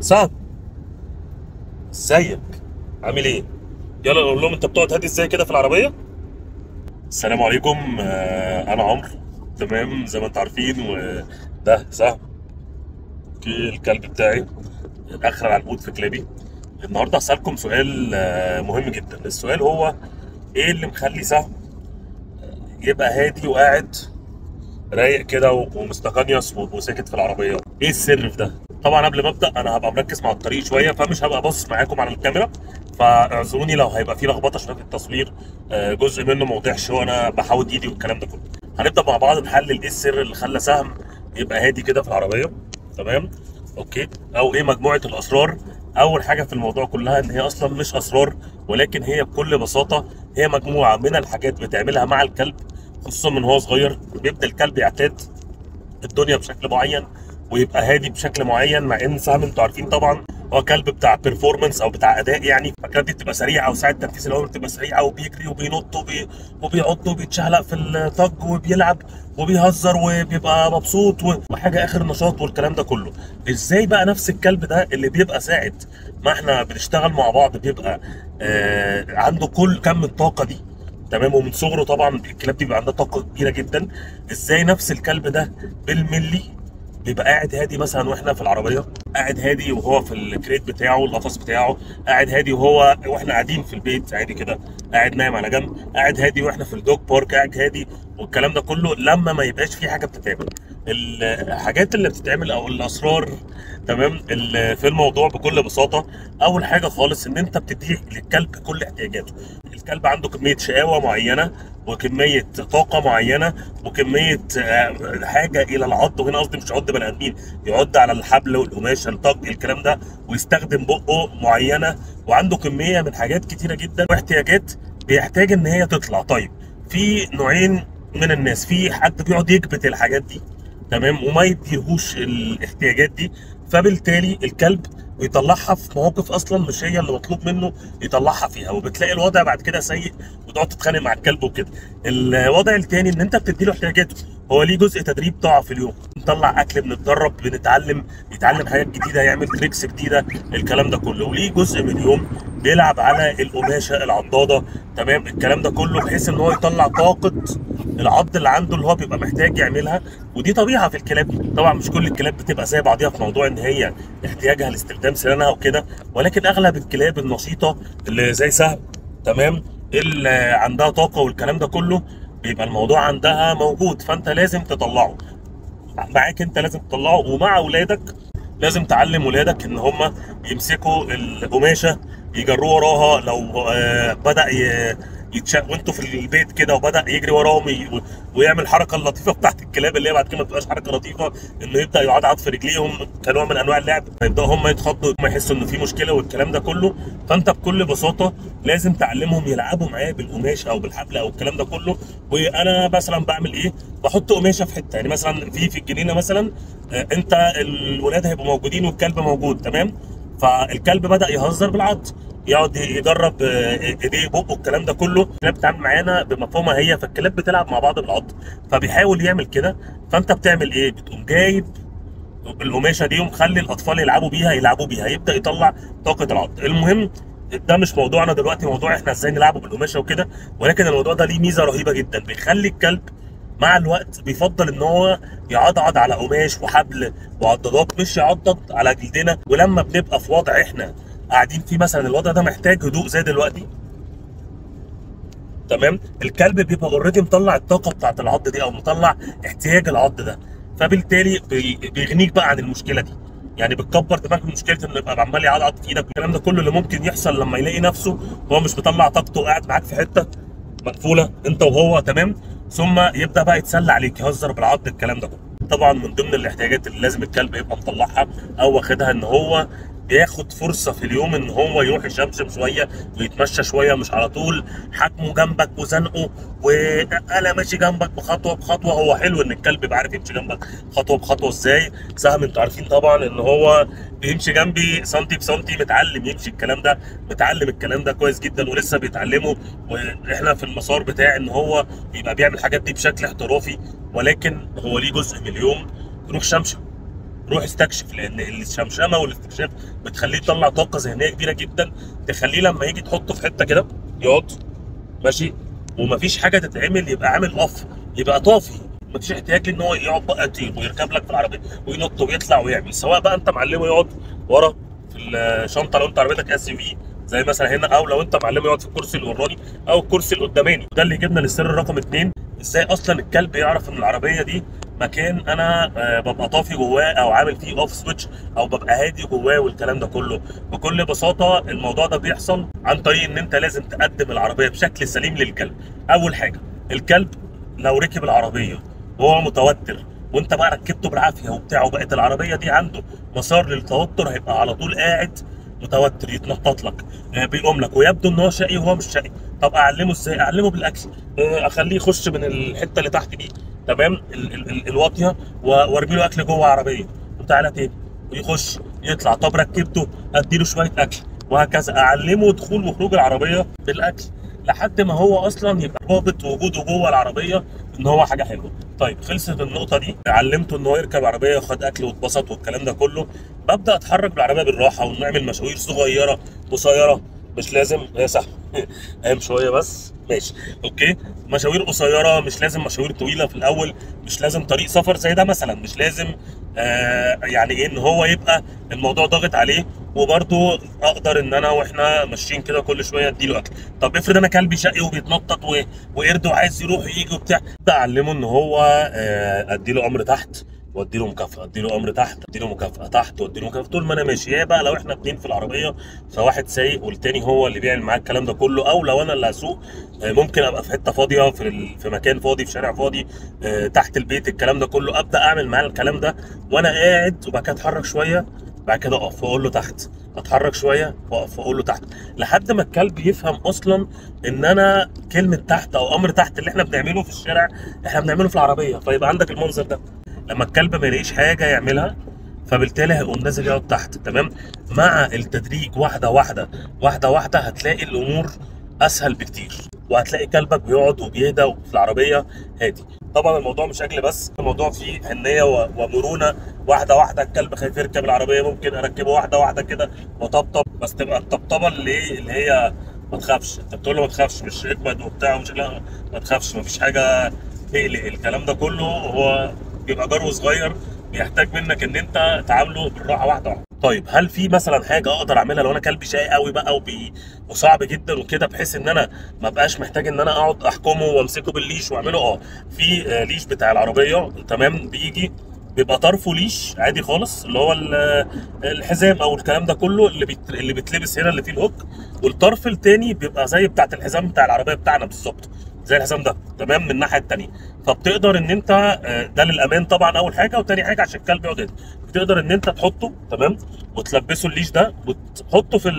سعد ازيك عامل ايه يلا نقول لهم انت بتقعد هادي ازاي كده في العربيه السلام عليكم آه، انا عمرو تمام زي ما انتم عارفين وده سهم اوكي الكلب بتاعي الاخر على البوت في كلابي النهارده هسألكم سؤال آه، مهم جدا السؤال هو ايه اللي مخلي سهم يبقى هادي وقاعد رايق كده ومستقنيص وساكت في العربيه ايه السر في ده طبعا قبل ما ابدا انا هبقى مركز مع الطريق شويه فمش هبقى باصص معاكم على الكاميرا فاعذروني لو هيبقى في لخبطه عشان التصوير آه، جزء منه ما وضحش وانا بحاول ايدي والكلام ده كله هنبدا مع بعض نحلل ايه السر اللي خلى سهم يبقى هادي كده في العربيه تمام اوكي او ايه مجموعه الاسرار اول حاجه في الموضوع كلها ان هي اصلا مش اسرار ولكن هي بكل بساطه هي مجموعه من الحاجات بتعملها مع الكلب خصوصا من هو صغير بيبدا الكلب يعتاد الدنيا بشكل معين ويبقى هادي بشكل معين مع ان سام انتوا عارفين طبعا هو كلب بتاع بيرفورمانس او بتاع اداء يعني فالكلاب دي بتبقى سريعه وساعه تنفيذ الاوامر بتبقى سريعه وبيجري وبينط وبي... وبيعض وبيتشعلق في الطج وبيلعب وبيهزر وبيبقى مبسوط و... وحاجه اخر نشاط والكلام ده كله ازاي بقى نفس الكلب ده اللي بيبقى ساعه ما احنا بنشتغل مع بعض بيبقى آه عنده كل كم الطاقه دي تمام ومن صغره طبعا الكلاب دي بيبقى عندها طاقه كبيره جدا ازاي نفس الكلب ده بالملي بيبقى قاعد هادي مثلا واحنا في العربيه قاعد هادي وهو في الكريت بتاعه القفص بتاعه قاعد هادي وهو واحنا قاعدين في البيت عادي كده قاعد نايم على جنب قاعد هادي واحنا في الدوج بارك قاعد هادي والكلام ده كله لما ما يبقاش في حاجه بتتعمل الحاجات اللي بتتعمل او الاسرار تمام اللي في الموضوع بكل بساطه اول حاجه خالص ان انت بتدي للكلب كل احتياجاته الكلب عنده كميه شقاوه معينه وكميه طاقه معينه وكميه آه، حاجه الى العض وهنا قصدي مش عض بني ادمين يعض على الحبل والقماشه الطق الكلام ده ويستخدم بقه معينه وعنده كميه من حاجات كتيره جدا واحتياجات بيحتاج ان هي تطلع طيب في نوعين من الناس في حد بيقعد يكبت الحاجات دي تمام وما يديهوش الاحتياجات دي فبالتالي الكلب بيطلعها في مواقف اصلا مش هي اللي مطلوب منه يطلعها فيها وبتلاقي الوضع بعد كده سيء وتقعد تتخانق مع الكلب وكده الوضع التاني ان انت بتدي له احتياجاته هو ليه جزء تدريب ضاع في اليوم نطلع اكل بنتدرب بنتعلم يتعلم حاجات جديده يعمل تريكس جديده الكلام ده كله وليه جزء من اليوم بيلعب على القماشه العضاده تمام الكلام ده كله بحيث ان هو يطلع طاقه العض اللي عنده اللي هو بيبقى محتاج يعملها ودي طبيعه في الكلاب طبعا مش كل الكلاب بتبقى زي بعضيها في موضوع ان هي احتياجها لاستخدام سنانها وكده ولكن اغلب الكلاب النشيطه اللي زي سهم تمام اللي عندها طاقه والكلام ده كله بيبقى الموضوع عندها موجود فانت لازم تطلعه معاك انت لازم تطلعه ومع اولادك لازم تعلم ولادك ان هم يمسكوا القماشه يجروا وراها لو آه، بدا ي- يتشق وانتوا في البيت كده وبدا يجري وراهم ي- ويعمل الحركه اللطيفه بتاعت الكلاب اللي هي بعد كده ما بتبقاش حركه لطيفه انه يبدا يعضعض في رجليهم كنوع من انواع اللعب فيبداوا هم يتخضوا هم يحسوا انه في مشكله والكلام ده كله فانت بكل بساطه لازم تعلمهم يلعبوا معاه بالقماش او بالحبل او الكلام ده كله وانا مثلا بعمل ايه بحط قماشه في حته يعني مثلا في في الجنينه مثلا آه، انت الولاد هيبقوا موجودين والكلب موجود تمام فالكلب بدا يهزر بالعض يقعد يجرب آه، ايديه بقه الكلام ده كله الكلاب بتتعامل معانا بمفهومها هي فالكلاب بتلعب مع بعض بالعض فبيحاول يعمل كده فانت بتعمل ايه بتقوم جايب القماشه دي ومخلي الاطفال يلعبوا بيها يلعبوا بيها يبدا يطلع طاقه العض المهم ده مش موضوعنا دلوقتي موضوع احنا ازاي نلعبه بالقماشه وكده ولكن الموضوع ده ليه ميزه رهيبه جدا بيخلي الكلب مع الوقت بيفضل ان هو يعضعض على قماش وحبل وعضادات مش يعضض على جلدنا ولما بنبقى في وضع احنا قاعدين فيه مثلا الوضع ده محتاج هدوء زي دلوقتي تمام الكلب بيبقى اوريدي مطلع الطاقه بتاعت العض دي او مطلع احتياج العض ده فبالتالي بي- بيغنيك بقى عن المشكله دي يعني بتكبر دماغك من مشكله انه يبقى عمال يعضعض في ايدك الكلام ده كله اللي ممكن يحصل لما يلاقي نفسه هو مش مطلع طاقته وقاعد معاك في حته مقفوله انت وهو تمام ثم يبدا بقى يتسلى عليك يهزر بالعض الكلام ده كله طبعا من ضمن الاحتياجات اللي لازم الكلب يبقى مطلعها او واخدها ان هو بياخد فرصه في اليوم ان هو يروح يشمشم شويه ويتمشى شويه مش على طول حجمه جنبك وزنقه وانا ماشي جنبك بخطوه بخطوه هو حلو ان الكلب يبقى عارف يمشي جنبك خطوه بخطوه ازاي سهم انتوا عارفين طبعا ان هو بيمشي جنبي سنتي بسنتي متعلم يمشي الكلام ده متعلم الكلام ده كويس جدا ولسه بيتعلمه واحنا في المسار بتاع ان هو يبقى بيعمل الحاجات دي بشكل احترافي ولكن هو ليه جزء من اليوم يروح شمشم روح استكشف لان الشمشمه والاستكشاف بتخليه يطلع طاقه ذهنيه كبيره جدا تخليه لما يجي تحطه في حته كده يقعد ماشي ومفيش حاجه تتعمل يبقى عامل اوف يبقى طافي مفيش احتياج ان هو يقعد بقى يطير ويركب لك في العربيه وينط ويطلع ويعمل سواء بقى انت معلمه يقعد ورا في الشنطه لو انت عربيتك اس في زي مثلا هنا او لو انت معلمه يقعد في الكرسي اللي وراني او الكرسي القداماني ده اللي يجيبنا للسر رقم اتنين ازاي اصلا الكلب يعرف ان العربيه دي مكان انا آه، ببقى طافي جواه او عامل فيه اوف سويتش او ببقى هادي جواه والكلام ده كله بكل بساطه الموضوع ده بيحصل عن طريق ان انت لازم تقدم العربيه بشكل سليم للكلب اول حاجه الكلب لو ركب العربيه وهو متوتر وانت بقى ركبته بالعافيه وبتاع وبقت العربيه دي عنده مسار للتوتر هيبقى على طول قاعد متوتر يتنطط لك آه، بيقوم لك ويبدو ان هو شقي وهو مش شقي طب اعلمه ازاي اعلمه بالاكل آه، اخليه يخش من الحته اللي تحت دي تمام ال- ال- ال- الواطيه و- وارمي له اكل جوه عربيه وتعالى تاني ويخش يطلع طب ركبته اديله شويه اكل وهكذا اعلمه دخول وخروج العربيه بالاكل لحد ما هو اصلا يبقى رابط وجوده جوه العربيه ان هو حاجه حلوه طيب خلصت النقطه دي علمته ان هو يركب عربيه وخد اكل واتبسط والكلام ده كله ببدا اتحرك بالعربيه بالراحه ونعمل مشاوير صغيره قصيره مش لازم يا صح قام شويه بس ماشي اوكي مشاوير قصيره مش لازم مشاوير طويله في الاول مش لازم طريق سفر زي ده مثلا مش لازم آه يعني ايه ان هو يبقى الموضوع ضاغط عليه وبرضه اقدر ان انا واحنا ماشيين كده كل شويه اديله اكل طب افرض انا كلبي شقي وبيتنطط و- وقرد وعايز يروح ويجي وبتاع ده اعلمه ان هو آه اديله امر تحت واديله مكافاه اديله امر تحت اديله مكافاه تحت واديله مكافاه طول ما انا ماشي يا بقى لو احنا اتنين في العربيه فواحد سايق والتاني هو اللي بيعمل معاه الكلام ده كله او لو انا اللي هسوق آه، ممكن ابقى في حته فاضيه في ال- في مكان فاضي في شارع فاضي آه، تحت البيت الكلام ده كله ابدا اعمل معاه الكلام ده وانا قاعد وبعد كده اتحرك شويه بعد كده اقف واقول له تحت اتحرك شويه واقف واقول له تحت لحد ما الكلب يفهم اصلا ان انا كلمه تحت او امر تحت اللي احنا بنعمله في الشارع احنا بنعمله في العربيه فيبقى عندك المنظر ده لما الكلب ما يلاقيش حاجه يعملها فبالتالي هيقوم نازل يقعد تحت تمام مع التدريج واحده واحده واحده واحده هتلاقي الامور اسهل بكتير وهتلاقي كلبك بيقعد وبيهدى في العربيه هادي طبعا الموضوع مش اكل بس الموضوع فيه حنيه و- ومرونه واحده واحده الكلب خايف يركب العربيه ممكن اركبه واحده واحده كده وطبطب بس تبقى الطبطبه اللي ايه اللي هي ما تخافش انت بتقول له ما تخافش مش اجمد وبتاع ومش لا ما تخافش ما فيش حاجه تقلق الكلام ده كله هو بيبقى جرو صغير بيحتاج منك ان انت تعامله بالراحه واحده واحده طيب هل في مثلا حاجه اقدر اعملها لو انا كلبي شقي قوي بقى وبي... وصعب جدا وكده بحيث ان انا ما بقاش محتاج ان انا اقعد احكمه وامسكه بالليش واعمله اه في آه، ليش بتاع العربيه تمام بيجي بيبقى طرفه ليش عادي خالص اللي هو ال- الحزام او الكلام ده كله اللي بيت... اللي بيتلبس هنا اللي فيه الهوك والطرف التاني بيبقى زي بتاعت الحزام بتاع العربيه بتاعنا بالظبط زي الحزام ده تمام من الناحيه التانيه فبتقدر ان انت آه، ده للامان طبعا اول حاجه وتاني حاجه عشان الكلب يقعد يهدى بتقدر ان انت تحطه تمام وتلبسه الليش ده وتحطه في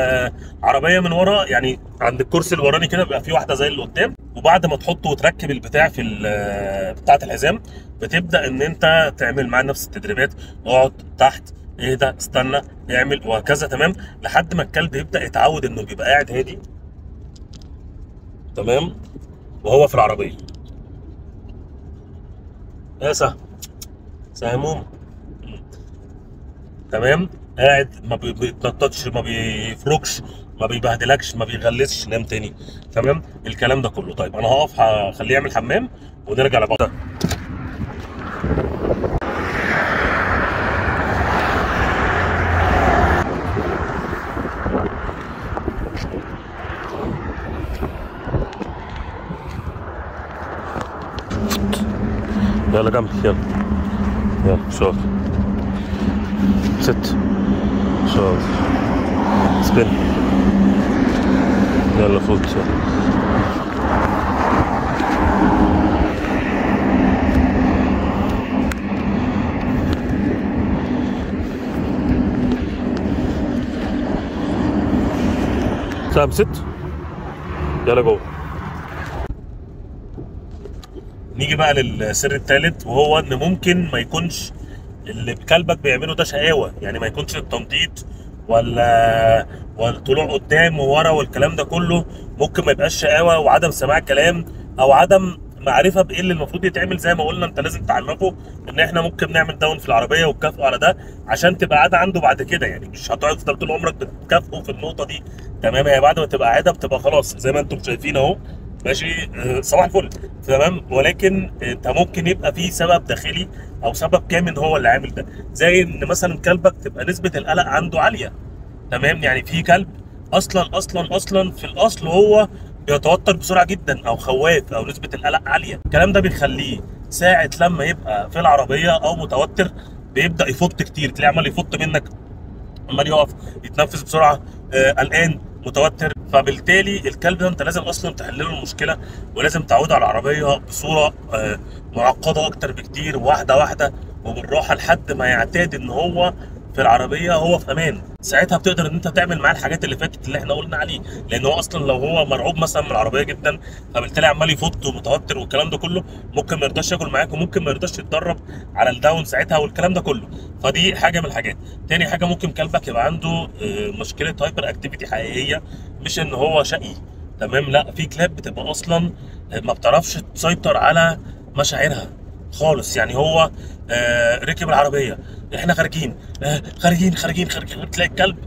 العربيه من ورا يعني عند الكرسي الوراني كده بيبقى في واحده زي اللي قدام وبعد ما تحطه وتركب البتاع في ال- بتاعه الحزام بتبدا ان انت تعمل معاه نفس التدريبات اقعد تحت اهدى استنى اعمل وهكذا تمام لحد ما الكلب يبدا يتعود انه بيبقى قاعد هادي تمام وهو في العربيه يا سهم سهموم تمام قاعد ما بي- بيتنططش ما بيفركش ما بيبهدلكش ما بيغلسش نام تاني تمام الكلام ده كله طيب انا هقف هخليه يعمل حمام ونرجع لبعض يلا جنبي يلا يلا شاطر ست شاطر سبين يلا فوت يلا سام ست يلا جوه نيجي بقى للسر الثالث وهو ان ممكن ما يكونش اللي كلبك بيعمله ده شقاوه يعني ما يكونش التنطيط ولا والطلوع قدام وورا والكلام ده كله ممكن ما يبقاش شقاوه وعدم سماع كلام او عدم معرفه بايه اللي المفروض يتعمل زي ما قلنا انت لازم تعرفه ان احنا ممكن نعمل داون في العربيه وتكافئه على ده عشان تبقى عاده عنده بعد كده يعني مش هتقعد تفضل طول عمرك بتكافئه في النقطه دي تمام هي بعد ما تبقى عاده بتبقى خلاص زي ما انتم شايفين اهو ماشي آه، صباح الفل تمام ولكن انت ممكن يبقى في سبب داخلي او سبب كامن هو اللي عامل ده زي ان مثلا كلبك تبقى نسبه القلق عنده عاليه تمام يعني في كلب اصلا اصلا اصلا في الاصل هو بيتوتر بسرعه جدا او خواف او نسبه القلق عاليه الكلام ده بيخليه ساعه لما يبقى في العربيه او متوتر بيبدا يفط كتير تلاقيه عمال يفط منك عمال يقف يتنفس بسرعه آه، قلقان متوتر فبالتالي الكلب ده انت لازم اصلا تحل له المشكله ولازم تعود على العربيه بصوره آه، معقده اكتر بكتير واحده واحده وبالراحه لحد ما يعتاد ان هو في العربيه هو في امان ساعتها بتقدر ان انت تعمل معاه الحاجات اللي فاتت اللي احنا قلنا عليه لان هو اصلا لو هو مرعوب مثلا من العربيه جدا فبالتالي عمال يفط ومتوتر والكلام ده كله ممكن ما يرضاش ياكل معاك وممكن ما يرضاش يتدرب على الداون ساعتها والكلام ده كله فدي حاجه من الحاجات تاني حاجه ممكن كلبك يبقى عنده آه، مشكله هايبر اكتيفيتي حقيقيه مش ان هو شقي تمام لا في كلاب بتبقى اصلا آه، ما بتعرفش تسيطر على مشاعرها خالص يعني هو آه ركب العربيه احنا خارجين آه خارجين خارجين خارجين تلاقي الكلب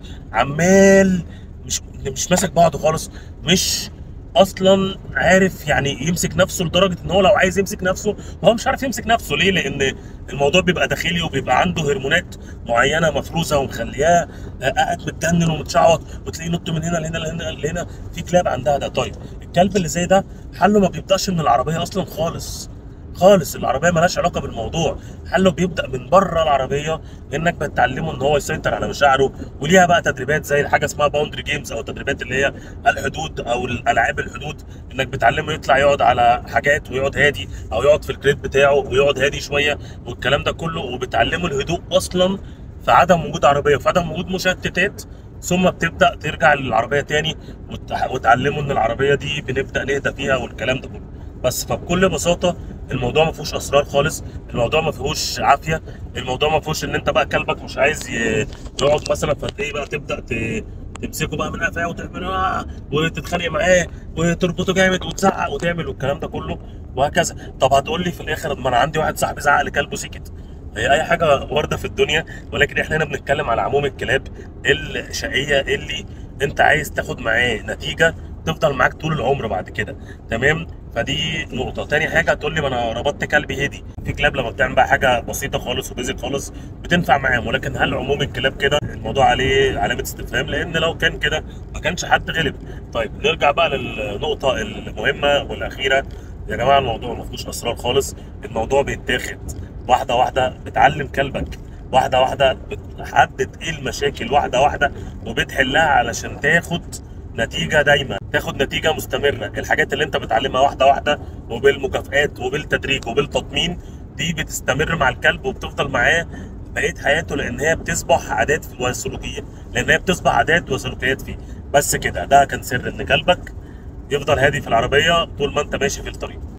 عمال مش مش ماسك بعضه خالص مش اصلا عارف يعني يمسك نفسه لدرجه ان هو لو عايز يمسك نفسه هو مش عارف يمسك نفسه ليه لان الموضوع بيبقى داخلي وبيبقى عنده هرمونات معينه مفروزه ومخلياه آه، قاعد متجنن ومتشعوط وتلاقيه ينط من هنا لهنا لهنا لهنا في كلاب عندها ده طيب الكلب اللي زي ده حله ما بيبداش من العربيه اصلا خالص خالص العربيه مالهاش علاقه بالموضوع حله بيبدا من بره العربيه انك بتعلمه ان هو يسيطر على مشاعره وليها بقى تدريبات زي حاجه اسمها باوندري جيمز او تدريبات اللي هي الحدود او الالعاب الحدود انك بتعلمه يطلع يقعد على حاجات ويقعد هادي او يقعد في الكريت بتاعه ويقعد هادي شويه والكلام ده كله وبتعلمه الهدوء اصلا في عدم وجود عربيه في عدم وجود مشتتات ثم بتبدا ترجع للعربيه تاني وت- وتعلمه ان العربيه دي بنبدا نهدى فيها والكلام ده كله بس فبكل بساطه الموضوع ما فيهوش اسرار خالص الموضوع ما فيهوش عافيه الموضوع ما فيهوش ان انت بقى كلبك مش عايز ي- يقعد مثلا فتلاقيه بقى تبدا ت- تمسكه بقى من قفاه وتعمل آه وتتخانق معاه وتربطه جامد وتزعق وتعمل والكلام ده كله وهكذا طب هتقول لي في الاخر ما انا عندي واحد صاحبي زعق لكلبه سكت هي اي حاجه وارده في الدنيا ولكن احنا هنا بنتكلم على عموم الكلاب الشقيه اللي انت عايز تاخد معاه نتيجه تفضل معاك طول العمر بعد كده تمام فدي نقطة، تاني حاجة هتقول لي ما أنا ربطت كلبي هدي، في كلاب لما بتعمل بقى حاجة بسيطة خالص وبيزك خالص بتنفع معاهم، ولكن هل عموم الكلاب كده؟ الموضوع عليه علامة استفهام لأن لو كان كده ما كانش حد غلب. طيب نرجع بقى للنقطة المهمة والأخيرة، يا جماعة الموضوع ما فيهوش أسرار خالص، الموضوع بيتاخد واحدة واحدة بتعلم كلبك واحدة واحدة بتحدد ايه المشاكل واحدة واحدة وبتحلها علشان تاخد نتيجة دايما تاخد نتيجة مستمرة الحاجات اللي انت بتعلمها واحدة واحدة وبالمكافآت وبالتدريج وبالتطمين دي بتستمر مع الكلب وبتفضل معاه بقية حياته لان هي بتصبح عادات وسلوكيات لان هي بتصبح عادات وسلوكيات فيه بس كده ده كان سر ان كلبك يفضل هادي في العربية طول ما انت ماشي في الطريق